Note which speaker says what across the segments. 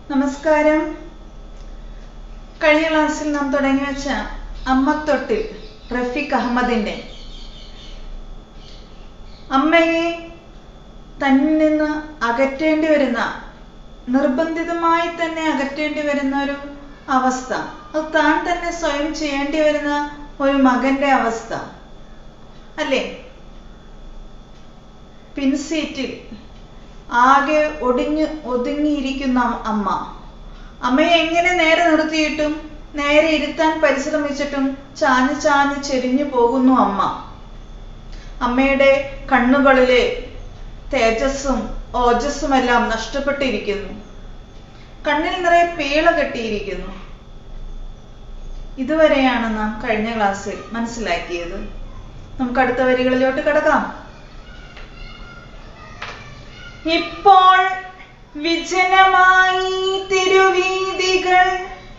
Speaker 1: നമസ്കാരം കഴിഞ്ഞ ക്ലാസ്സിൽ നാം തുടങ്ങി വെച്ച അമ്മത്തൊട്ടിൽ റഫീഖ് അഹമ്മദിന്റെ അമ്മയെ തന്നിൽ നിന്ന് അകറ്റേണ്ടി വരുന്ന നിർബന്ധിതമായി തന്നെ അകറ്റേണ്ടി വരുന്ന ഒരു അവസ്ഥ അത് താൻ തന്നെ സ്വയം ചെയ്യേണ്ടി വരുന്ന ഒരു മകന്റെ അവസ്ഥ അല്ലേ പിൻസീറ്റിൽ ആകെ ഒടിഞ്ഞ് ഒതുങ്ങിയിരിക്കുന്ന അമ്മ അമ്മയെ എങ്ങനെ നേരെ നിർത്തിയിട്ടും നേരെ ഇരുത്താൻ പരിശ്രമിച്ചിട്ടും ചാഞ്ഞ് ചാഞ്ഞ് ചെരിഞ്ഞു പോകുന്നു അമ്മ അമ്മയുടെ കണ്ണുകളിലെ തേജസ്സും ഓജസ്സുമെല്ലാം നഷ്ടപ്പെട്ടിരിക്കുന്നു കണ്ണിൽ നിറയെ പീള കെട്ടിയിരിക്കുന്നു ഇതുവരെയാണ് നാം കഴിഞ്ഞ ക്ലാസ്സിൽ മനസ്സിലാക്കിയത് നമുക്ക് അടുത്ത വരികളിലോട്ട് കിടക്കാം ഇപ്പോൾ വിജനമായി തിരുവീതികൾ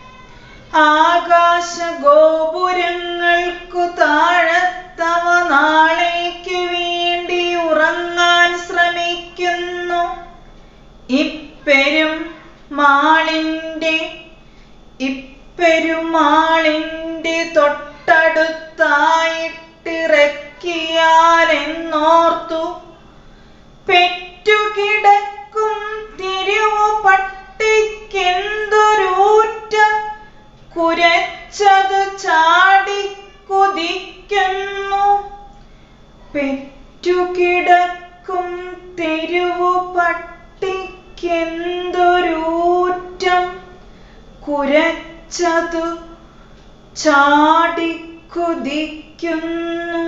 Speaker 1: ആകാശ ഗോപുരങ്ങൾക്കു താഴത്തവ നാളേക്കു വേണ്ടി ഉറങ്ങാൻ ശ്രമിക്കുന്നു ഇപ്പെരും മാളിന്റെ ഇപ്പെരുമാളിന്റെ തൊട്ടടുത്തായിട്ടിറക്കിയാലെന്നോർത്തു പെറ്റുകിടക്കും തിരുവു പട്ടിക്കെന്തൊരൂറ്റം കുരച്ചത് ചാടി കുതിക്കുന്നു പെറ്റുകിടക്കും തെരുവു പട്ടിക്കെന്തൊരൂറ്റം കുരച്ചതു ചാടി കുതിക്കുന്നു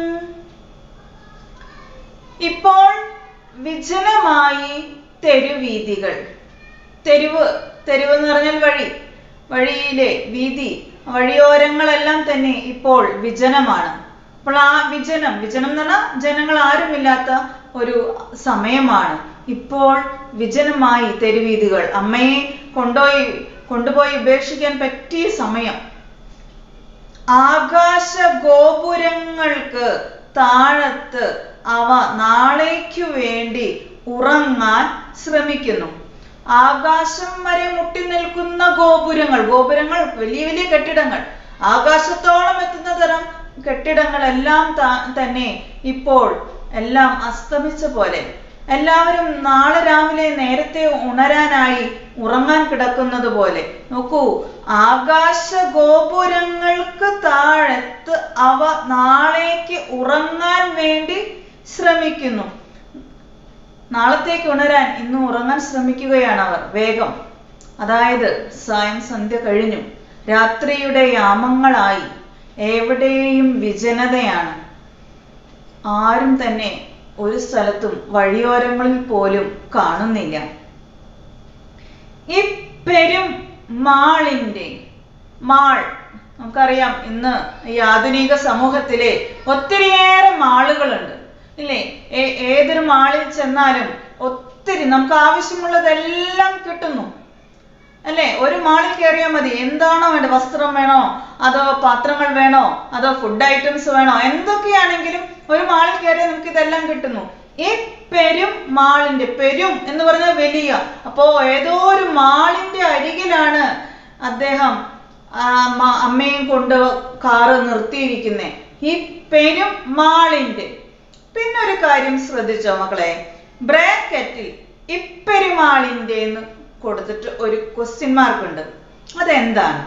Speaker 1: ഇപ്പോൾ വിജനമായി തെരുവീതികൾ തെരുവ് തെരുവ് എന്ന് പറഞ്ഞാൽ വഴി വഴിയിലെ വീതി വഴിയോരങ്ങളെല്ലാം തന്നെ ഇപ്പോൾ വിജനമാണ് അപ്പോൾ ആ വിജനം വിജനം എന്ന് പറഞ്ഞാൽ ജനങ്ങൾ ആരുമില്ലാത്ത ഒരു സമയമാണ് ഇപ്പോൾ വിജനമായി തെരുവീതികൾ അമ്മയെ കൊണ്ടുപോയി കൊണ്ടുപോയി ഉപേക്ഷിക്കാൻ പറ്റിയ സമയം ആകാശ ഗോപുരങ്ങൾക്ക് താഴത്ത് അവ നാളേക്കു വേണ്ടി ഉറങ്ങാൻ ശ്രമിക്കുന്നു ആകാശം വരെ മുട്ടി നിൽക്കുന്ന ഗോപുരങ്ങൾ ഗോപുരങ്ങൾ വലിയ വലിയ കെട്ടിടങ്ങൾ ആകാശത്തോളം എത്തുന്ന തരം കെട്ടിടങ്ങളെല്ലാം തന്നെ ഇപ്പോൾ എല്ലാം അസ്തമിച്ച പോലെ എല്ലാവരും നാളെ രാവിലെ നേരത്തെ ഉണരാനായി ഉറങ്ങാൻ കിടക്കുന്നത് പോലെ നോക്കൂ ആകാശ ഗോപുരങ്ങൾക്ക് താഴത്ത് അവ നാളേക്ക് ഉറങ്ങാൻ വേണ്ടി ശ്രമിക്കുന്നു നാളത്തേക്ക് ഉണരാൻ ഇന്ന് ഉറങ്ങാൻ ശ്രമിക്കുകയാണ് അവർ വേഗം അതായത് സായം സന്ധ്യ കഴിഞ്ഞു രാത്രിയുടെ യാമങ്ങളായി എവിടെയും വിജനതയാണ് ആരും തന്നെ ഒരു സ്ഥലത്തും വഴിയോരങ്ങളിൽ പോലും കാണുന്നില്ല ഈ പെരും മാളിന്റെ മാൾ നമുക്കറിയാം ഇന്ന് ഈ ആധുനിക സമൂഹത്തിലെ ഒത്തിരിയേറെ മാളുകളുണ്ട് ഇല്ലേ ഏതൊരു മാളിൽ ചെന്നാലും ഒത്തിരി നമുക്ക് ആവശ്യമുള്ളതെല്ലാം കിട്ടുന്നു അല്ലേ ഒരു മാളിൽ കയറിയാൽ മതി എന്താണോ വേണ്ടത് വസ്ത്രം വേണോ അതോ പാത്രങ്ങൾ വേണോ അതോ ഫുഡ് ഐറ്റംസ് വേണോ എന്തൊക്കെയാണെങ്കിലും ഒരു മാളിൽ കയറിയാൽ നമുക്ക് ഇതെല്ലാം കിട്ടുന്നു ഈ പെരും മാളിന്റെ പെരും എന്ന് പറഞ്ഞാൽ വലിയ അപ്പോ ഏതോ ഒരു മാളിന്റെ അരികിലാണ് അദ്ദേഹം അമ്മയും കൊണ്ട് കാറ് നിർത്തിയിരിക്കുന്നേ ഈ പെരും മാളിന്റെ പിന്നെ ഒരു കാര്യം ശ്രദ്ധിച്ചോ മക്കളെ ബ്രാക്കറ്റിൽ ഇപ്പെരുമാളിന്റെ എന്ന് കൊടുത്തിട്ട് ഒരു ക്വസ്റ്റ്യൻ മാർക്ക് ഉണ്ട് അതെന്താണ്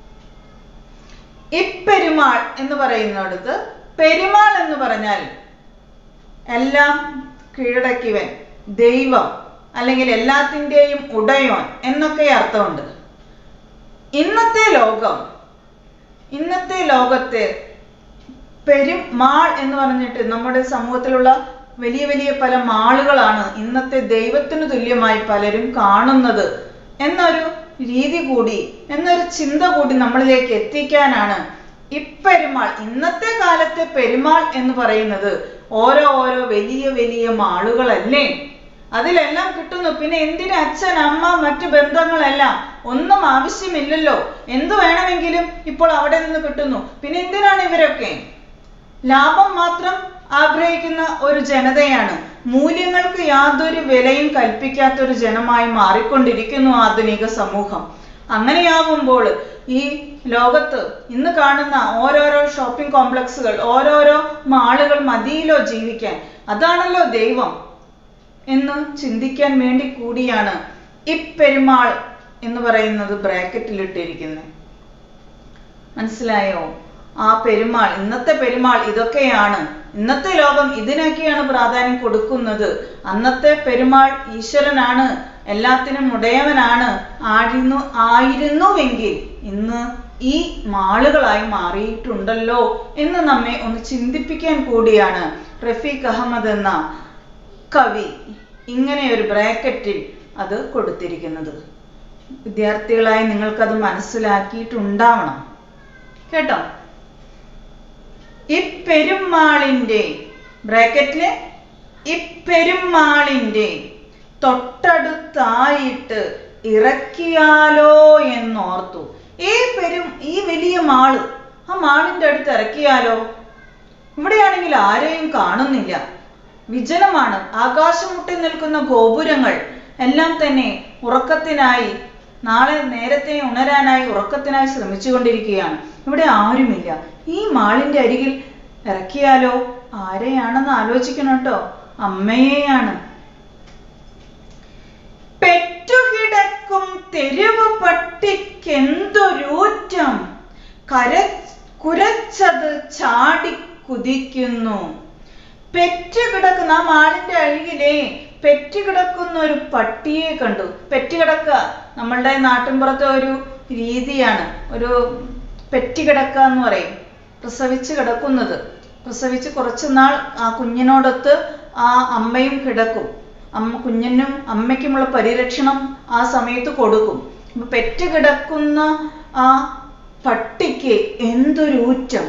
Speaker 1: ഇപ്പെരുമാൾ എന്ന് പറയുന്നിടത്ത് പെരുമാൾ എന്ന് പറഞ്ഞാൽ എല്ലാം കീഴടക്കിവൻ ദൈവം അല്ലെങ്കിൽ എല്ലാത്തിൻ്റെയും ഉടയോൻ എന്നൊക്കെ അർത്ഥമുണ്ട് ഇന്നത്തെ ലോകം ഇന്നത്തെ ലോകത്തെ പെരുമാൾ എന്ന് പറഞ്ഞിട്ട് നമ്മുടെ സമൂഹത്തിലുള്ള വലിയ വലിയ പല മാളുകളാണ് ഇന്നത്തെ ദൈവത്തിന് തുല്യമായി പലരും കാണുന്നത് എന്നൊരു രീതി കൂടി എന്നൊരു ചിന്ത കൂടി നമ്മളിലേക്ക് എത്തിക്കാനാണ് ഇപ്പെരുമാൾ ഇന്നത്തെ കാലത്തെ പെരുമാൾ എന്ന് പറയുന്നത് ഓരോ ഓരോ വലിയ വലിയ മാളുകളല്ലേ അതിലെല്ലാം കിട്ടുന്നു പിന്നെ എന്തിന് അച്ഛൻ അമ്മ മറ്റു ബന്ധങ്ങളെല്ലാം ഒന്നും ആവശ്യമില്ലല്ലോ എന്തു വേണമെങ്കിലും ഇപ്പോൾ അവിടെ നിന്ന് കിട്ടുന്നു പിന്നെ എന്തിനാണ് ഇവരൊക്കെ ലാഭം മാത്രം ആഗ്രഹിക്കുന്ന ഒരു ജനതയാണ് മൂല്യങ്ങൾക്ക് യാതൊരു വിലയും കൽപ്പിക്കാത്തൊരു ജനമായി മാറിക്കൊണ്ടിരിക്കുന്നു ആധുനിക സമൂഹം അങ്ങനെയാവുമ്പോൾ ഈ ലോകത്ത് ഇന്ന് കാണുന്ന ഓരോരോ ഷോപ്പിംഗ് കോംപ്ലക്സുകൾ ഓരോരോ മാളുകൾ മതിയിലോ ജീവിക്കാൻ അതാണല്ലോ ദൈവം എന്ന് ചിന്തിക്കാൻ വേണ്ടി കൂടിയാണ് ഇപ്പെരുമാൾ എന്ന് പറയുന്നത് ബ്രാക്കറ്റിലിട്ടിരിക്കുന്നത് മനസ്സിലായോ ആ പെരുമാൾ ഇന്നത്തെ പെരുമാൾ ഇതൊക്കെയാണ് ഇന്നത്തെ ലോകം ഇതിനൊക്കെയാണ് പ്രാധാന്യം കൊടുക്കുന്നത് അന്നത്തെ പെരുമാൾ ഈശ്വരനാണ് എല്ലാത്തിനും ഉടയവനാണ് ആയിരുന്നു ആയിരുന്നുവെങ്കിൽ ഇന്ന് ഈ മാളുകളായി മാറിയിട്ടുണ്ടല്ലോ എന്ന് നമ്മെ ഒന്ന് ചിന്തിപ്പിക്കാൻ കൂടിയാണ് റഫീഖ് അഹമ്മദ് എന്ന കവി ഇങ്ങനെ ഒരു ബ്രാക്കറ്റിൽ അത് കൊടുത്തിരിക്കുന്നത് വിദ്യാർത്ഥികളായി നിങ്ങൾക്കത് മനസ്സിലാക്കിയിട്ടുണ്ടാവണം കേട്ടോ ഇപ്പെരുമാളിന്റെ ബ്രാക്കറ്റില് ഇപ്പെരുമാളിന്റെ തൊട്ടടുത്തായിട്ട് ഇറക്കിയാലോ എന്നോർത്തു ഈ പെരും ഈ വലിയ മാള് ആ മാളിന്റെ അടുത്ത് ഇറക്കിയാലോ ഇവിടെയാണെങ്കിൽ ആരെയും കാണുന്നില്ല വിജനമാണ് ആകാശം മുട്ടി നിൽക്കുന്ന ഗോപുരങ്ങൾ എല്ലാം തന്നെ ഉറക്കത്തിനായി നാളെ നേരത്തെ ഉണരാനായി ഉറക്കത്തിനായി ശ്രമിച്ചുകൊണ്ടിരിക്കുകയാണ് ഇവിടെ ആരുമില്ല ഈ മാളിന്റെ അരികിൽ ഇറക്കിയാലോ ആരെയാണെന്ന് ആലോചിക്കണം കേട്ടോ അമ്മയെയാണ് പെറ്റുകിടക്കും തെരുവ് പട്ടിക്കെന്തൊരൂറ്റം കര കുരച്ചത് ചാടി കുതിക്കുന്നു പെറ്റുകിടക്കുന്ന ആ മാളിന്റെ അരികിലെ പെറ്റുകിടക്കുന്ന ഒരു പട്ടിയെ കണ്ടു പെറ്റുകിടക്കുക നമ്മളുടെ നാട്ടിൻപുറത്തെ ഒരു രീതിയാണ് ഒരു പെറ്റുകിടക്കുക എന്ന് പറയും പ്രസവിച്ച് കിടക്കുന്നത് പ്രസവിച്ച് കുറച്ച് നാൾ ആ കുഞ്ഞിനോടൊത്ത് ആ അമ്മയും കിടക്കും അമ്മ കുഞ്ഞിനും അമ്മയ്ക്കുമുള്ള പരിരക്ഷണം ആ സമയത്ത് കൊടുക്കും അപ്പൊ പെറ്റ് കിടക്കുന്ന ആ പട്ടിക്ക് എന്തൊരു ഊറ്റം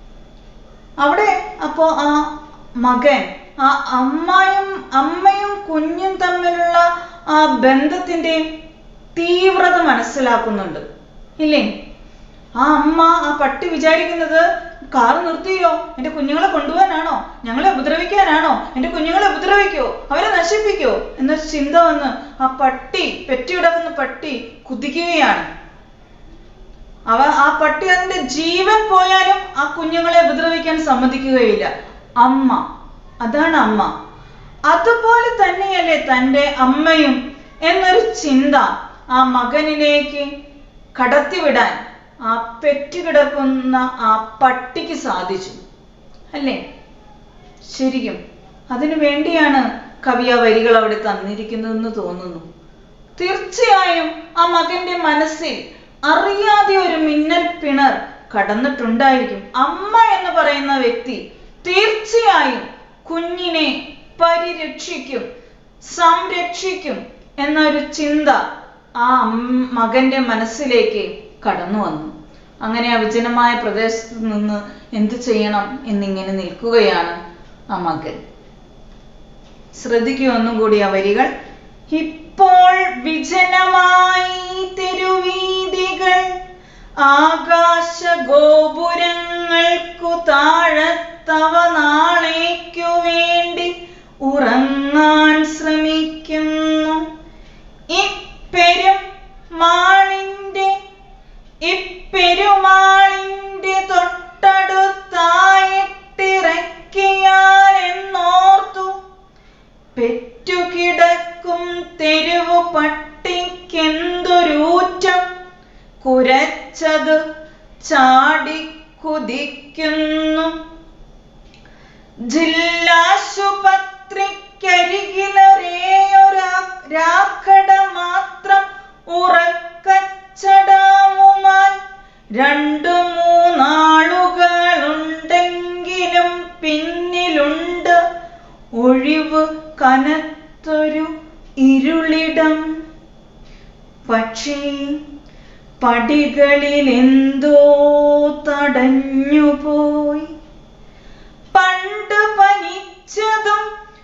Speaker 1: അവിടെ അപ്പോ ആ മകൻ ആ അമ്മയും അമ്മയും കുഞ്ഞും തമ്മിലുള്ള ആ ബന്ധത്തിന്റെ തീവ്രത മനസ്സിലാക്കുന്നുണ്ട് ഇല്ലേ ആ അമ്മ ആ പട്ടി വിചാരിക്കുന്നത് കാർ നിർത്തിയോ എന്റെ കുഞ്ഞുങ്ങളെ കൊണ്ടുപോകാനാണോ ഞങ്ങളെ ഉപദ്രവിക്കാനാണോ എന്റെ കുഞ്ഞുങ്ങളെ ഉപദ്രവിക്കോ അവരെ നശിപ്പിക്കോ എന്നൊരു ചിന്ത വന്ന് ആ പട്ടി പെറ്റികിടക്കുന്ന പട്ടി കുതിക്കുകയാണ് അവ ആ പട്ടി അതിന്റെ ജീവൻ പോയാലും ആ കുഞ്ഞുങ്ങളെ ഉപദ്രവിക്കാൻ സമ്മതിക്കുകയില്ല അമ്മ അതാണ് അമ്മ അതുപോലെ തന്നെയല്ലേ തൻ്റെ അമ്മയും എന്നൊരു ചിന്ത ആ മകനിലേക്ക് കടത്തിവിടാൻ ആ പെറ്റുകിടക്കുന്ന ആ പട്ടിക്ക് സാധിച്ചു അല്ലേ ശരിക്കും അതിനു വേണ്ടിയാണ് കവി ആ വരികൾ അവിടെ തന്നിരിക്കുന്നതെന്ന് തോന്നുന്നു തീർച്ചയായും ആ മകന്റെ മനസ്സിൽ അറിയാതെ ഒരു മിന്നൽ പിണർ കടന്നിട്ടുണ്ടായിരിക്കും അമ്മ എന്ന് പറയുന്ന വ്യക്തി തീർച്ചയായും കുഞ്ഞിനെ പരിരക്ഷിക്കും സംരക്ഷിക്കും എന്നൊരു ചിന്ത ആ അം- മകന്റെ മനസ്സിലേക്ക് കടന്നു വന്നു അങ്ങനെ ആ വിജനമായ പ്രദേശത്ത് നിന്ന് എന്ത് ചെയ്യണം എന്നിങ്ങനെ നിൽക്കുകയാണ് ആ മകൻ ശ്രദ്ധിക്കൂ ഒന്നും കൂടി ആ വരികൾ ഇപ്പോൾ വിജനമായി തെരുവീതികൾ ആകാശ ഗോപുരങ്ങൾക്കു താഴത്തവ നാളേക്കു വേണ്ടി ഉറങ്ങാൻ ശ്രമിക്കുന്നു ഇപ്പെരും മാളിന്റെ ഇപ്പെരുമാളിന്റെ തൊട്ടടുത്തായിട്ടിറക്കിയാൽ എന്നോർത്തു പെറ്റുകിടക്കും തെരുവു പട്ടിക്കെന്തൊരൂറ്റം കുരച്ചത് ചാടി കുതിക്കുന്നു ജില്ലാശുപത്രിക്കരികിലൊരേയൊരാക്കട മാത്രം ഉറക്കച്ചടാവുമായി രണ്ടു മൂന്നാളുകളുണ്ടെങ്കിലും പിന്നിലുണ്ട് ഒഴിവ് കനത്തൊരു ഇരുളിടം പക്ഷേ പടികളിൽ എന്തോ തടഞ്ഞുപോയി പണ്ട് പനിച്ചതും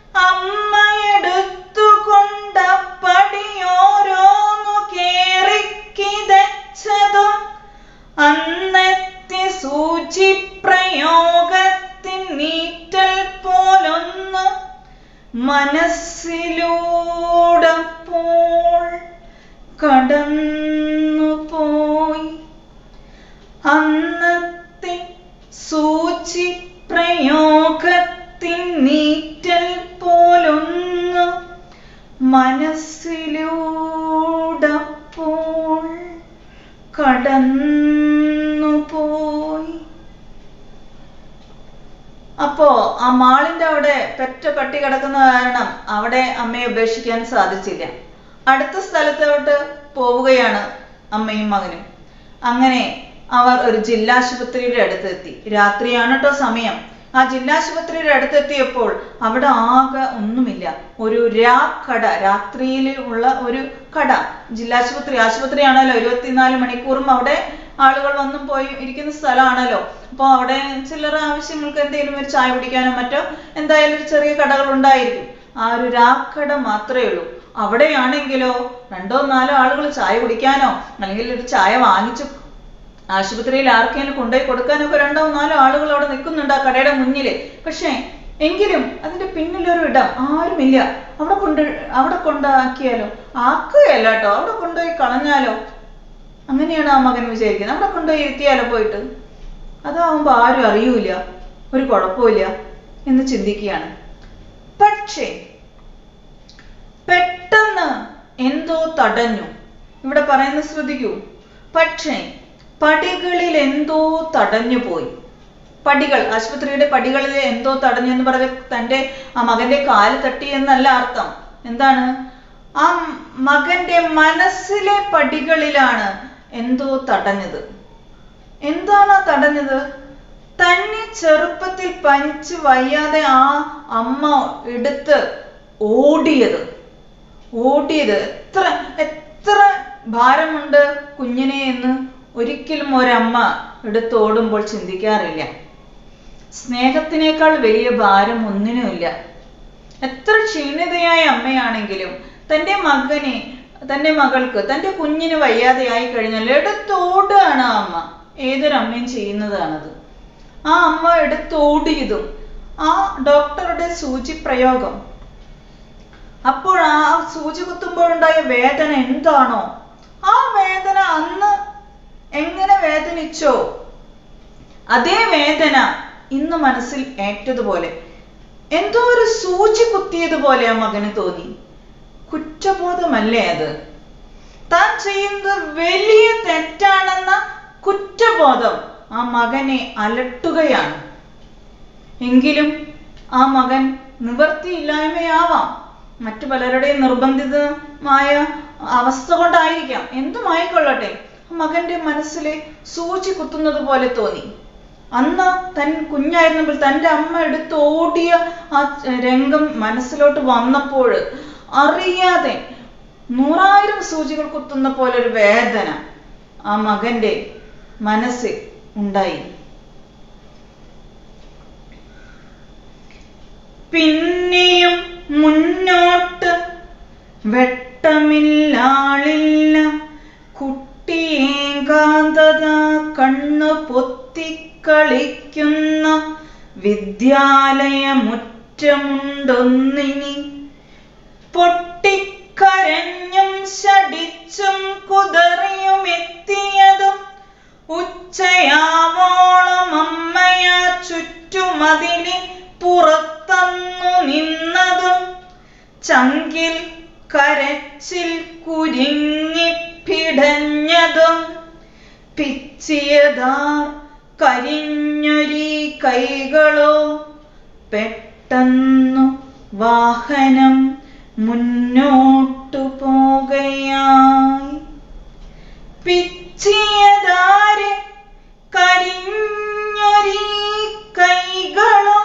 Speaker 1: അമ്മയെടുത്തുകൊണ്ട പടിയോരോന്നു കേറിക്കിതച്ചതും അന്നത്തെ സൂചിപ്രയോഗത്തിൻ നീറ്റൽ പോലൊന്ന് കടന്നു പോയി അന്നത്തെ സൂചി പ്രയോഗത്തിൻ നീറ്റൽ പോലൊന്ന് മനസ്സിലൂടപ്പോൾ കടന്നു പോയി അപ്പോ ആ മാളിന്റെ അവിടെ പെറ്റ പട്ടി കിടക്കുന്ന കാരണം അവിടെ അമ്മയെ ഉപേക്ഷിക്കാൻ സാധിച്ചില്ല അടുത്ത സ്ഥലത്തോട്ട് പോവുകയാണ് അമ്മയും മകനും അങ്ങനെ അവർ ഒരു ജില്ലാശുപത്രിയുടെ അടുത്തെത്തി രാത്രിയാണ് കേട്ടോ സമയം ആ ജില്ലാശുപത്രിയുടെ അടുത്തെത്തിയപ്പോൾ അവിടെ ആകെ ഒന്നുമില്ല ഒരു രാക്കട രാത്രിയിൽ ഉള്ള ഒരു കട ജില്ലാശുപത്രി ആശുപത്രിയാണല്ലോ ഇരുപത്തിനാല് മണിക്കൂറും അവിടെ ആളുകൾ വന്നും പോയി ഇരിക്കുന്ന സ്ഥലമാണല്ലോ അപ്പോൾ അവിടെ ചില്ലറ ആവശ്യങ്ങൾക്ക് എന്തെങ്കിലും ഒരു ചായ കുടിക്കാനോ മറ്റോ എന്തായാലും ഒരു ചെറിയ കടകൾ ഉണ്ടായിരിക്കും ആ ഒരു രാക്കട മാത്രമേ ഉള്ളൂ അവിടെയാണെങ്കിലോ രണ്ടോ നാലോ ആളുകൾ ചായ കുടിക്കാനോ അല്ലെങ്കിൽ ഒരു ചായ വാങ്ങിച്ചു ആശുപത്രിയിൽ ആർക്കെങ്കിലും കൊണ്ടുപോയി കൊടുക്കാനൊക്കെ രണ്ടോ നാലോ ആളുകൾ അവിടെ നിൽക്കുന്നുണ്ട് ആ കടയുടെ മുന്നില് പക്ഷേ എങ്കിലും അതിന്റെ പിന്നിലൊരു ഇടം ആരുമില്ല അവിടെ കൊണ്ട് അവിടെ കൊണ്ടാക്കിയാലോ ആക്കുകയല്ല കേട്ടോ അവിടെ കൊണ്ടുപോയി കളഞ്ഞാലോ അങ്ങനെയാണ് ആ മകൻ വിചാരിക്കുന്നത് അവിടെ കൊണ്ടുപോയി ഇരുത്തിയാലോ പോയിട്ട് അതാവുമ്പോ ആരും അറിയൂല ഒരു കുഴപ്പമില്ല എന്ന് ചിന്തിക്കുകയാണ് പക്ഷേ പെട്ടെന്ന് എന്തോ തടഞ്ഞു ഇവിടെ പറയുന്ന ശ്രദ്ധിക്കൂ പക്ഷേ പടികളിൽ എന്തോ തടഞ്ഞു പോയി പടികൾ ആശുപത്രിയുടെ പടികളിൽ എന്തോ തടഞ്ഞു എന്ന് പറഞ്ഞ തന്റെ ആ മകന്റെ കാല് തട്ടി എന്നല്ല അർത്ഥം എന്താണ് ആ മകന്റെ മനസ്സിലെ പടികളിലാണ് എന്തോ തടഞ്ഞത് എന്താണ് ആ തടഞ്ഞത് തന്നെ ചെറുപ്പത്തിൽ പനിച്ച് വയ്യാതെ ആ അമ്മ എടുത്ത് ഓടിയത് ഓടിയത് എത്ര എത്ര ഭാരമുണ്ട് കുഞ്ഞിനെ എന്ന് ഒരിക്കലും ഒരമ്മ എടുത്ത് ഓടുമ്പോൾ ചിന്തിക്കാറില്ല സ്നേഹത്തിനേക്കാൾ വലിയ ഭാരം ഒന്നിനുമില്ല എത്ര ക്ഷീണിതയായ അമ്മയാണെങ്കിലും തൻ്റെ മകനെ തൻ്റെ മകൾക്ക് തൻ്റെ കുഞ്ഞിന് വയ്യാതെയായി കഴിഞ്ഞാൽ എടുത്തോടുകയാണ് ആ അമ്മ ഏതൊരമ്മയും ചെയ്യുന്നതാണത് ആ അമ്മ എടുത്തോടിയതും ആ ഡോക്ടറുടെ സൂചി പ്രയോഗം അപ്പോൾ ആ സൂചി കുത്തുമ്പോഴുണ്ടായ വേദന എന്താണോ ആ വേദന അന്ന് എങ്ങനെ വേദനിച്ചോ അതേ വേദന ഇന്ന് മനസ്സിൽ ഏറ്റതുപോലെ എന്തോ ഒരു സൂചി കുത്തിയതുപോലെ ആ മകന് തോന്നി കുറ്റബോധമല്ലേ അത് താൻ ചെയ്യുന്നത് വലിയ തെറ്റാണെന്ന കുറ്റബോധം ആ മകനെ അലട്ടുകയാണ് എങ്കിലും ആ മകൻ നിവൃത്തിയില്ലായ്മയാവാം മറ്റു പലരുടെയും നിർബന്ധിതമായ അവസ്ഥ കൊണ്ടായിരിക്കാം എന്തുമായിക്കൊള്ളട്ടെ മകന്റെ മനസ്സിലെ സൂചി കുത്തുന്നത് പോലെ തോന്നി അന്ന് തൻ കുഞ്ഞായിരുന്നപ്പോൾ തൻ്റെ അമ്മ എടുത്ത് ഓടിയ ആ രംഗം മനസ്സിലോട്ട് വന്നപ്പോൾ അറിയാതെ നൂറായിരം സൂചികൾ കുത്തുന്ന പോലെ ഒരു വേദന ആ മകന്റെ മനസ്സിൽ ഉണ്ടായി പിന്നെയും മുന്നോട്ട് വെട്ടമില്ലാളില്ല കുട്ടിയേകാന്തത കണ്ണു പൊത്തിക്കളിക്കുന്ന വിദ്യാലയമുറ്റമുണ്ടൊന്നിനി പൊട്ടിക്കരഞ്ഞും ശടിച്ചും കുതറിയും എത്തിയതും ഉച്ചയാവോളം അമ്മയാ ചുറ്റുമതിലി പുറത്തന്നു നിന്നതും ചങ്കിൽ കരച്ചിൽ കുരുങ്ങിപ്പിടഞ്ഞതും പിച്ചിയതാർ കരിഞ്ഞൊരി കൈകളോ പെട്ടെന്നു വാഹനം മുന്നോട്ടു പോകയായി പിച്ചിയതാര് കരിഞ്ഞൊരി കൈകളോ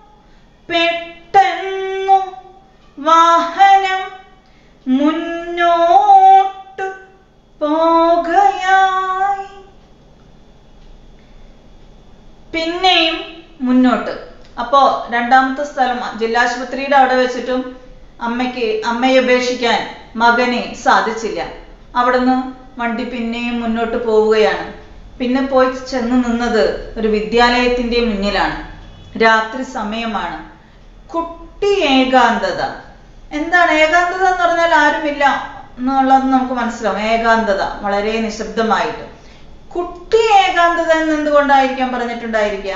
Speaker 1: പെട്ടെന്നു വാഹനം മുന്നോട്ടു പോകയായി പിന്നെയും മുന്നോട്ട് അപ്പോ രണ്ടാമത്തെ സ്ഥലം ജില്ലാശുപത്രിയുടെ അവിടെ വെച്ചിട്ടും അമ്മയ്ക്ക് അമ്മയെ ഉപേക്ഷിക്കാൻ മകനെ സാധിച്ചില്ല അവിടുന്ന് വണ്ടി പിന്നെയും മുന്നോട്ട് പോവുകയാണ് പിന്നെ പോയി ചെന്ന് നിന്നത് ഒരു വിദ്യാലയത്തിന്റെ മുന്നിലാണ് രാത്രി സമയമാണ് കുട്ടി ഏകാന്തത എന്താണ് ഏകാന്തത എന്ന് പറഞ്ഞാൽ ആരുമില്ല എന്നുള്ളത് നമുക്ക് മനസ്സിലാവും ഏകാന്തത വളരെ നിശബ്ദമായിട്ട് കുട്ടി ഏകാന്തത എന്ന് എന്തുകൊണ്ടായിരിക്കാം പറഞ്ഞിട്ടുണ്ടായിരിക്കാം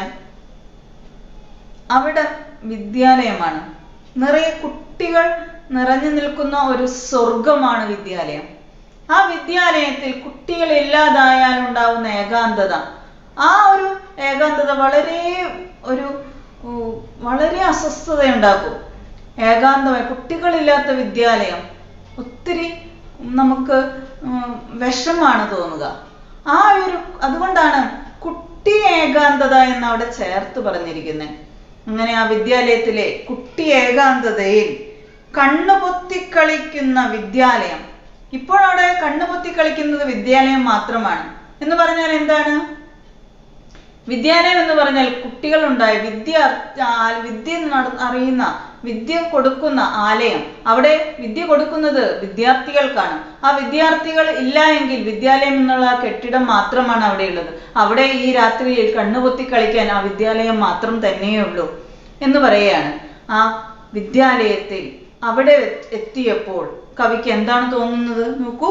Speaker 1: അവിടെ വിദ്യാലയമാണ് നിറയെ കുട്ടികൾ നിറഞ്ഞു നിൽക്കുന്ന ഒരു സ്വർഗമാണ് വിദ്യാലയം ആ വിദ്യാലയത്തിൽ കുട്ടികൾ ഇല്ലാതായാൽ ഉണ്ടാവുന്ന ഏകാന്തത ആ ഒരു ഏകാന്തത വളരെ ഒരു ഉം, വളരെ അസ്വസ്ഥതയുണ്ടാക്കും ഏകാന്തമായി കുട്ടികളില്ലാത്ത വിദ്യാലയം ഒത്തിരി നമുക്ക് ഉം, വിഷമാണ് തോന്നുക ആ ഒരു അതുകൊണ്ടാണ് കുട്ടി ഏകാന്തത എന്ന് അവിടെ ചേർത്ത് പറഞ്ഞിരിക്കുന്നത് അങ്ങനെ ആ വിദ്യാലയത്തിലെ കുട്ടി ഏകാന്തതയിൽ കണ്ണുപൊത്തി കളിക്കുന്ന വിദ്യാലയം ഇപ്പോഴവിടെ കണ്ണുപൊത്തി കളിക്കുന്നത് വിദ്യാലയം മാത്രമാണ് എന്ന് പറഞ്ഞാൽ എന്താണ് വിദ്യാലയം എന്ന് പറഞ്ഞാൽ കുട്ടികളുണ്ടായി വിദ്യ ആ, വിദ്യ നട- അറിയുന്ന വിദ്യ കൊടുക്കുന്ന ആലയം അവിടെ വിദ്യ കൊടുക്കുന്നത് വിദ്യാർത്ഥികൾക്കാണ് ആ വിദ്യാർത്ഥികൾ ഇല്ല എങ്കിൽ വിദ്യാലയം എന്നുള്ള ആ കെട്ടിടം മാത്രമാണ് അവിടെ ഉള്ളത് അവിടെ ഈ രാത്രിയിൽ കണ്ണുപൊത്തി കളിക്കാൻ ആ വിദ്യാലയം മാത്രം തന്നെയേ ഉള്ളൂ എന്ന് പറയുകയാണ് ആ വിദ്യാലയത്തിൽ അവിടെ എത്തിയപ്പോൾ കവിക്ക് എന്താണ് തോന്നുന്നത് നോക്കൂ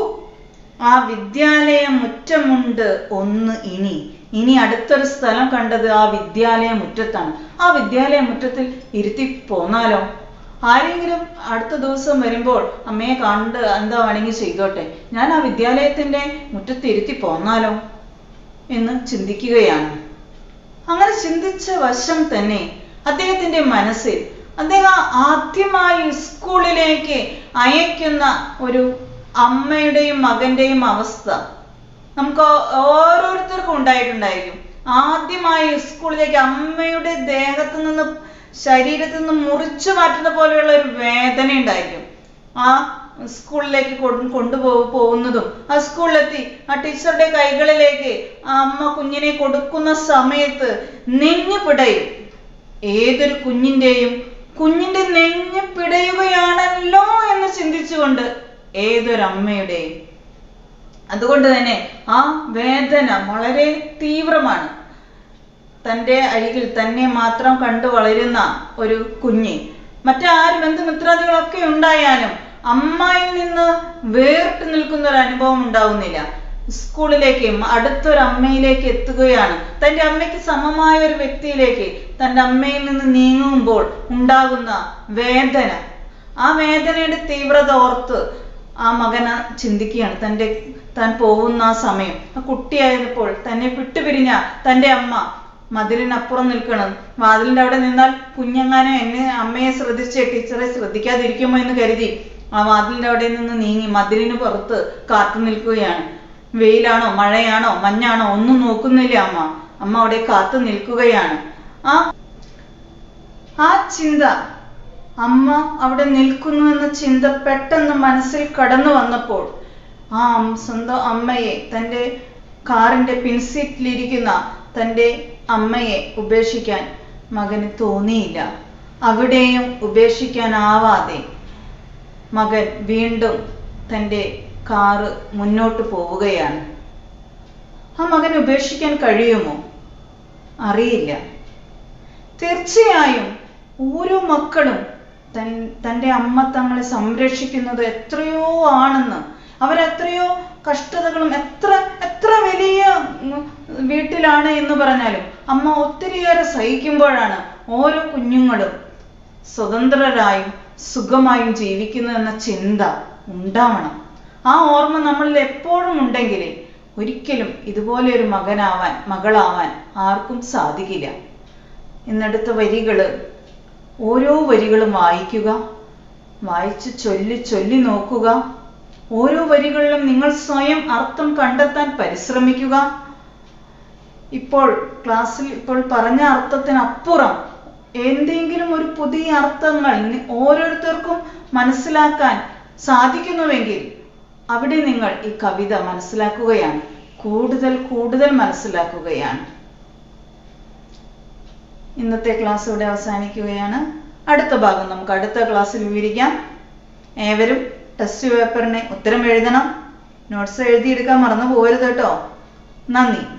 Speaker 1: ആ വിദ്യാലയ മുറ്റമുണ്ട് ഒന്ന് ഇനി ഇനി അടുത്തൊരു സ്ഥലം കണ്ടത് ആ വിദ്യാലയ മുറ്റത്താണ് ആ വിദ്യാലയ മുറ്റത്തിൽ ഇരുത്തി പോന്നാലോ ആരെങ്കിലും അടുത്ത ദിവസം വരുമ്പോൾ അമ്മയെ കണ്ട് എന്താ വേണമെങ്കിൽ ചെയ്തോട്ടെ ഞാൻ ആ വിദ്യാലയത്തിന്റെ മുറ്റത്ത് ഇരുത്തി പോന്നാലോ എന്ന് ചിന്തിക്കുകയാണ് അങ്ങനെ ചിന്തിച്ച വശം തന്നെ അദ്ദേഹത്തിന്റെ മനസ്സിൽ അദ്ദേഹം ആദ്യമായി സ്കൂളിലേക്ക് അയക്കുന്ന ഒരു അമ്മയുടെയും മകന്റെയും അവസ്ഥ നമുക്ക് ഓരോരുത്തർക്കും ഉണ്ടായിട്ടുണ്ടായിരിക്കും ആദ്യമായി സ്കൂളിലേക്ക് അമ്മയുടെ ദേഹത്തു നിന്ന് ശരീരത്തിൽ നിന്ന് മുറിച്ചു മാറ്റുന്ന പോലെയുള്ള ഒരു വേദന ഉണ്ടായിരിക്കും ആ സ്കൂളിലേക്ക് കൊണ്ടു കൊണ്ടുപോ പോകുന്നതും ആ സ്കൂളിലെത്തി ആ ടീച്ചറുടെ കൈകളിലേക്ക് ആ അമ്മ കുഞ്ഞിനെ കൊടുക്കുന്ന സമയത്ത് നെഞ്ഞു പിടയും ഏതൊരു കുഞ്ഞിന്റെയും കുഞ്ഞിന്റെ നെഞ്ഞ് പിടയുകയാണല്ലോ എന്ന് ചിന്തിച്ചുകൊണ്ട് ഏതൊരമ്മയുടെയും അതുകൊണ്ട് തന്നെ ആ വേദന വളരെ തീവ്രമാണ് തൻ്റെ അരികിൽ തന്നെ മാത്രം കണ്ടു വളരുന്ന ഒരു കുഞ്ഞ് മറ്റാരും ബന്ധുമിത്രാദികളൊക്കെ ഉണ്ടായാലും അമ്മയിൽ നിന്ന് വേറിട്ട് നിൽക്കുന്ന ഒരു അനുഭവം ഉണ്ടാവുന്നില്ല സ്കൂളിലേക്ക് അടുത്തൊരു അമ്മയിലേക്ക് എത്തുകയാണ് തൻ്റെ അമ്മയ്ക്ക് സമമായ ഒരു വ്യക്തിയിലേക്ക് തൻ്റെ അമ്മയിൽ നിന്ന് നീങ്ങുമ്പോൾ ഉണ്ടാകുന്ന വേദന ആ വേദനയുടെ തീവ്രത ഓർത്ത് ആ മകന ചിന്തിക്കുകയാണ് തൻ്റെ താൻ പോകുന്ന ആ സമയം ആ കുട്ടിയായപ്പോൾ തന്നെ വിട്ടുപിരിഞ്ഞ തൻ്റെ അമ്മ മതിലിനപ്പുറം നിൽക്കണം വാതിലിന്റെ അവിടെ നിന്നാൽ കുഞ്ഞങ്ങാനെ എന്നെ അമ്മയെ ശ്രദ്ധിച്ച് ടീച്ചറെ ശ്രദ്ധിക്കാതിരിക്കുമോ എന്ന് കരുതി ആ വാതിലിന്റെ അവിടെ നിന്ന് നീങ്ങി മതിലിന് പുറത്ത് കാത്തു നിൽക്കുകയാണ് വെയിലാണോ മഴയാണോ മഞ്ഞാണോ ഒന്നും നോക്കുന്നില്ല അമ്മ അമ്മ അവിടെ കാത്തു നിൽക്കുകയാണ് ആ ആ ചിന്ത അമ്മ അവിടെ നിൽക്കുന്നു എന്ന ചിന്ത പെട്ടെന്ന് മനസ്സിൽ കടന്നു വന്നപ്പോൾ ആ അം- സ്വന്തം അമ്മയെ തൻ്റെ കാറിന്റെ പിൻസീറ്റിലിരിക്കുന്ന തൻ്റെ അമ്മയെ ഉപേക്ഷിക്കാൻ മകന് തോന്നിയില്ല അവിടെയും ഉപേക്ഷിക്കാനാവാതെ മകൻ വീണ്ടും തൻ്റെ കാറ് മുന്നോട്ട് പോവുകയാണ് ആ മകനെ ഉപേക്ഷിക്കാൻ കഴിയുമോ അറിയില്ല തീർച്ചയായും ഓരോ മക്കളും തൻ തൻ്റെ അമ്മ തങ്ങളെ സംരക്ഷിക്കുന്നത് എത്രയോ ആണെന്ന് അവരെത്രയോ കഷ്ടതകളും എത്ര എത്ര വലിയ ഉം, വീട്ടിലാണ് എന്ന് പറഞ്ഞാലും അമ്മ ഒത്തിരിയേറെ സഹിക്കുമ്പോഴാണ് ഓരോ കുഞ്ഞുങ്ങളും സ്വതന്ത്രരായും സുഖമായും ജീവിക്കുന്നു എന്ന ചിന്ത ഉണ്ടാവണം ആ ഓർമ്മ നമ്മളിൽ എപ്പോഴും ഉണ്ടെങ്കിൽ ഒരിക്കലും ഇതുപോലെ ഒരു മകനാവാൻ മകളാവാൻ ആർക്കും സാധിക്കില്ല ഇന്നടുത്ത വരികള് ഓരോ വരികളും വായിക്കുക വായിച്ച് ചൊല്ലി ചൊല്ലി നോക്കുക ഓരോ വരികളിലും നിങ്ങൾ സ്വയം അർത്ഥം കണ്ടെത്താൻ പരിശ്രമിക്കുക ഇപ്പോൾ ക്ലാസ്സിൽ ഇപ്പോൾ പറഞ്ഞ അർത്ഥത്തിനപ്പുറം എന്തെങ്കിലും ഒരു പുതിയ അർത്ഥങ്ങൾ നി- ഓരോരുത്തർക്കും മനസ്സിലാക്കാൻ സാധിക്കുന്നുവെങ്കിൽ അവിടെ നിങ്ങൾ ഈ കവിത മനസ്സിലാക്കുകയാണ് കൂടുതൽ കൂടുതൽ മനസ്സിലാക്കുകയാണ് ഇന്നത്തെ ക്ലാസ് ഇവിടെ അവസാനിക്കുകയാണ് അടുത്ത ഭാഗം നമുക്ക് അടുത്ത ക്ലാസ്സിൽ വിവരിക്കാം ഏവരും ടെസ്റ്റ് പേപ്പറിന് ഉത്തരം എഴുതണം നോട്ട്സ് എഴുതിയെടുക്കാൻ മറന്നു പോകരുത് കേട്ടോ നന്ദി